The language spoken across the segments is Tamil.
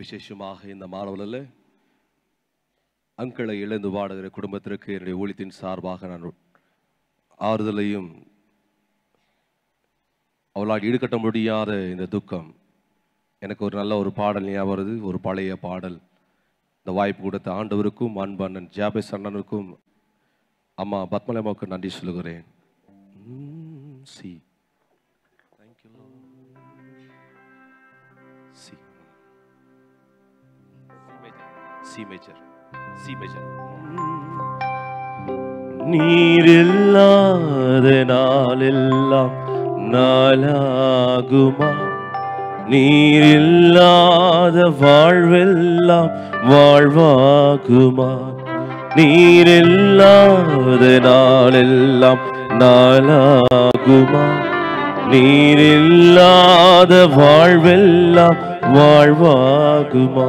விசேஷமாக இந்த மாணவரில் அங்களை இழந்து வாடுகிற குடும்பத்திற்கு என்னுடைய ஊழியத்தின் சார்பாக நான் ஆறுதலையும் அவளால் ஈடுகட்ட முடியாத இந்த துக்கம் எனக்கு ஒரு நல்ல ஒரு பாடல் ஞாபகம் வருது ஒரு பழைய பாடல் இந்த வாய்ப்பு கொடுத்த ஆண்டவருக்கும் அன்பண்ணன் ஜாபேஸ் அண்ணனுக்கும் அம்மா பத்மலமாவுக்கு நன்றி சொல்லுகிறேன் C thank you C C major C major நீரில்லாத நாளெல்லாம் நாளாகுமா நீரில்லாத வாழ்வெல்லாம் வாழ்வாகுமா நீரில்லாத நாளெல்லாம் நாளாகுமா நீரில்லாத வாழ்வெல்லாம் வாழ்வாகுமா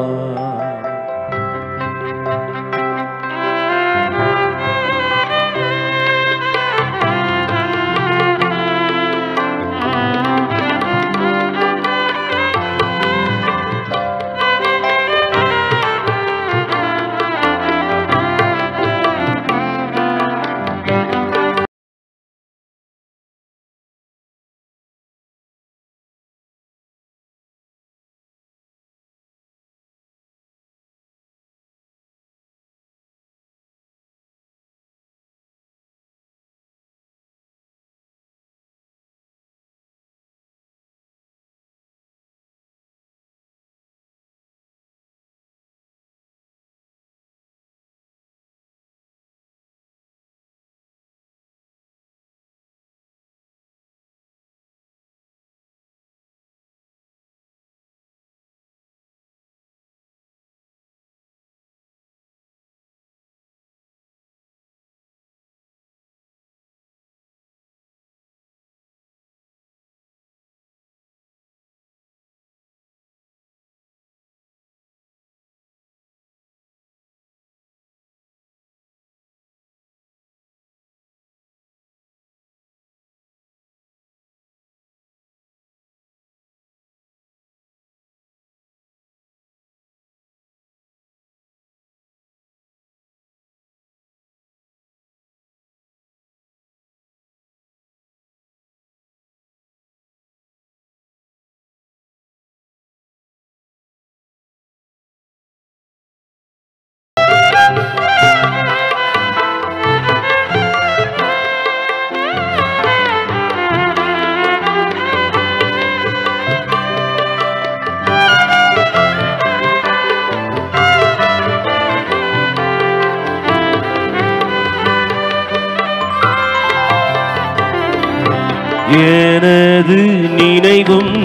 எனது நினைவும்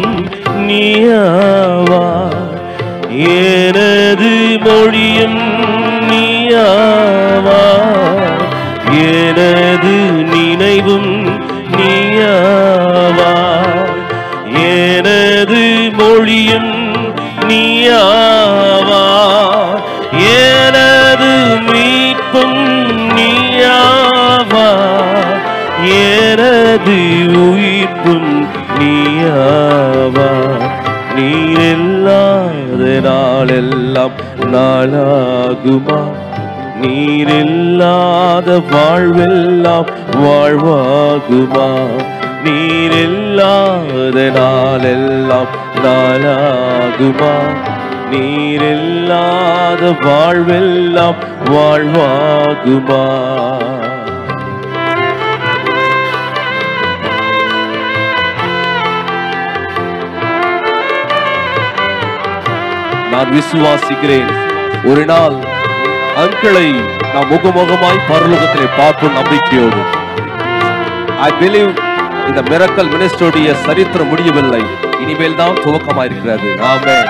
நீயாவா எனது மொழியும் நீயாவா எனது நினைவும் நீயாவா எனது மொழியும் நீயாவா எனது மீட்பும் நீயாவா எனது உயிர்ப்பும் நீயாவா நீரில்லாத நாளெல்லாம் நாளாகுமா நீரில்லாத வாழ்வெல்லாம் வாழ்வாகுமா நீரில்லாத நாளெல்லாம் நாளாகுமா நீரில்லாத வாழ்வெல்லாம் வாழ்வாகுமா நான் விசுவாசிக்கிறேன் ஒரு நாள் அங்கிளை நாம் முகமுகமாய் பரலோகத்திலே பார்க்கும் நம்பிக்கையோடு ஐ பிலீவ் இந்த மிரக்கல் மினிஸ்டருடைய சரித்திரம் முடியவில்லை இனிமேல் தான் துவக்கமாயிருக்கிறது ஆமே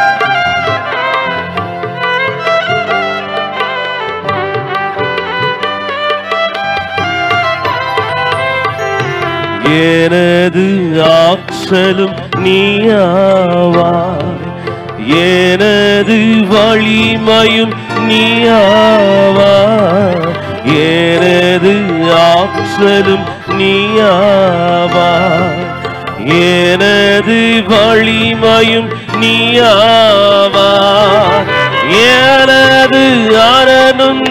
எனது ஆற்றலும் நீயாவா எனது வலிமையும் நீயாவா எனது ஆற்றலும் நீயாவா எனது வலிமையும் நீயாவார் எனது அரணும்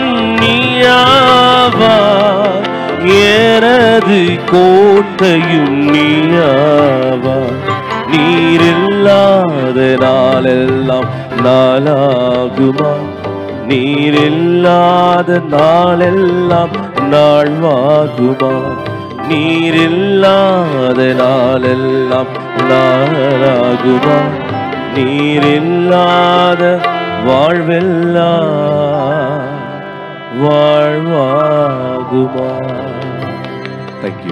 நீயாவார் எனது கோட்டையும் நீயாவார் நீரில்லாத நாளெல்லாம் நாளாகுமா நீரில்லாத நாளெல்லாம் நாள்வாகுமா நீரில்லாத நாளெல்லாம் நாளாகுமா நீரில்லாத வாழ்வெல்லாம் வாழ்வாகுமா தேங்க்யூ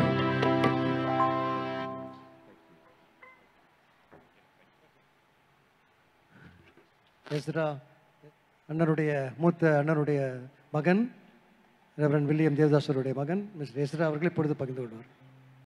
எஸ்ரா அண்ணனுடைய மூத்த அண்ணனுடைய மகன் ரெவரன் வில்லியம் தேவதாசருடைய மகன் மிஸ்டர் எஸ்ரா அவர்கள் இப்பொழுது பகிர்ந்து கொள்வார்